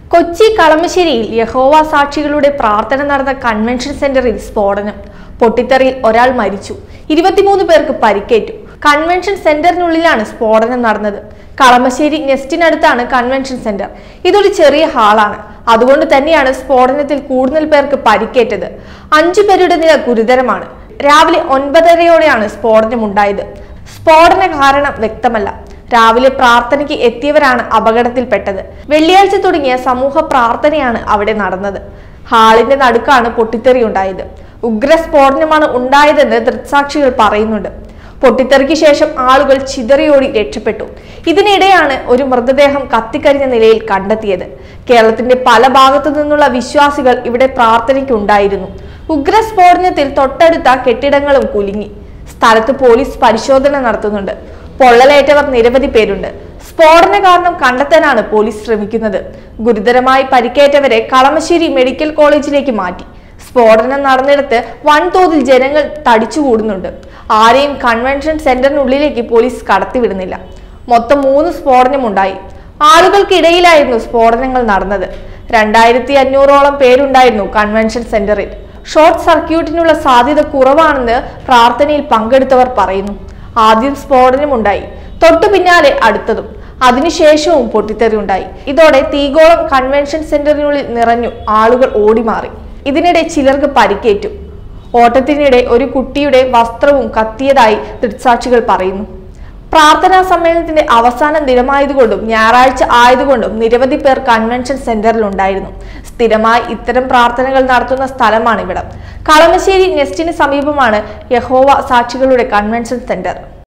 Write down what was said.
കൊച്ചി കളമശ്ശേരിയിൽ യഹോവ സാക്ഷികളുടെ പ്രാർത്ഥന നടന്ന കൺവെൻഷൻ സെന്ററിൽ സ്ഫോടനം പൊട്ടിത്തെറിയിൽ ഒരാൾ മരിച്ചു ഇരുപത്തിമൂന്ന് പേർക്ക് പരിക്കേറ്റു കൺവെൻഷൻ സെന്ററിനുള്ളിലാണ് സ്ഫോടനം നടന്നത് കളമശ്ശേരി നെസ്റ്റിനടുത്താണ് കൺവെൻഷൻ സെന്റർ ഇതൊരു ചെറിയ ഹാളാണ് അതുകൊണ്ട് തന്നെയാണ് സ്ഫോടനത്തിൽ കൂടുതൽ പേർക്ക് പരിക്കേറ്റത് അഞ്ചു പേരുടെ നില ഗുരുതരമാണ് രാവിലെ ഒൻപതരയോടെയാണ് സ്ഫോടനം ഉണ്ടായത് സ്ഫോടന കാരണം വ്യക്തമല്ല രാവിലെ പ്രാർത്ഥനയ്ക്ക് എത്തിയവരാണ് അപകടത്തിൽപ്പെട്ടത് വെള്ളിയാഴ്ച തുടങ്ങിയ സമൂഹ പ്രാർത്ഥനയാണ് അവിടെ നടന്നത് ഹാളിന്റെ നടുക്കാണ് പൊട്ടിത്തെറി ഉണ്ടായത് ഉഗ്ര സ്ഫോടനമാണ് ഉണ്ടായതെന്ന് ദൃക്സാക്ഷികൾ പറയുന്നുണ്ട് പൊട്ടിത്തെറിക്ക് ശേഷം ആളുകൾ ചിതറിയോടി രക്ഷപ്പെട്ടു ഇതിനിടെയാണ് ഒരു മൃതദേഹം കത്തിക്കരിഞ്ഞ നിലയിൽ കണ്ടെത്തിയത് കേരളത്തിന്റെ പല ഭാഗത്തു നിന്നുള്ള വിശ്വാസികൾ ഇവിടെ പ്രാർത്ഥനയ്ക്കുണ്ടായിരുന്നു ഉഗ്ര സ്ഫോടനത്തിൽ തൊട്ടടുത്ത കെട്ടിടങ്ങളും കുലുങ്ങി സ്ഥലത്ത് പോലീസ് പരിശോധന നടത്തുന്നുണ്ട് പൊള്ളലേറ്റവർ നിരവധി പേരുണ്ട് സ്ഫോടന കാരണം കണ്ടെത്താനാണ് പോലീസ് ശ്രമിക്കുന്നത് ഗുരുതരമായി പരിക്കേറ്റവരെ കളമശ്ശേരി മെഡിക്കൽ കോളേജിലേക്ക് മാറ്റി സ്ഫോടനം നടന്നിടത്ത് വൻതോതിൽ ജനങ്ങൾ തടിച്ചുകൂടുന്നുണ്ട് ആരെയും കൺവെൻഷൻ സെന്ററിനുള്ളിലേക്ക് പോലീസ് കടത്തിവിടുന്നില്ല മൊത്തം മൂന്ന് സ്ഫോടനമുണ്ടായി ആളുകൾക്കിടയിലായിരുന്നു സ്ഫോടനങ്ങൾ നടന്നത് രണ്ടായിരത്തി അഞ്ഞൂറോളം പേരുണ്ടായിരുന്നു കൺവെൻഷൻ സെന്ററിൽ ഷോർട്ട് സർക്യൂട്ടിനുള്ള സാധ്യത കുറവാണെന്ന് പ്രാർത്ഥനയിൽ പങ്കെടുത്തവർ പറയുന്നു ആദ്യം സ്ഫോടനമുണ്ടായി തൊട്ടു പിന്നാലെ അടുത്തതും അതിനുശേഷവും പൊട്ടിത്തെറി ഉണ്ടായി ഇതോടെ തീഗോളം കൺവെൻഷൻ സെന്ററിനുള്ളിൽ നിറഞ്ഞു ആളുകൾ ഓടിമാറി ഇതിനിടെ ചിലർക്ക് പരിക്കേറ്റു ഓട്ടത്തിനിടെ ഒരു കുട്ടിയുടെ വസ്ത്രവും കത്തിയതായി ദൃക്സാക്ഷികൾ പറയുന്നു പ്രാർത്ഥനാ സമ്മേളനത്തിന്റെ അവസാന ദിനമായതുകൊണ്ടും ഞായറാഴ്ച ആയതുകൊണ്ടും നിരവധി പേർ കൺവെൻഷൻ സെന്ററിൽ ഉണ്ടായിരുന്നു സ്ഥിരമായി ഇത്തരം പ്രാർത്ഥനകൾ നടത്തുന്ന സ്ഥലമാണ് ഇവിടം കളമശ്ശേരി നെസ്റ്റിന് സമീപമാണ് യഹോവ സാക്ഷികളുടെ കൺവെൻഷൻ സെന്റർ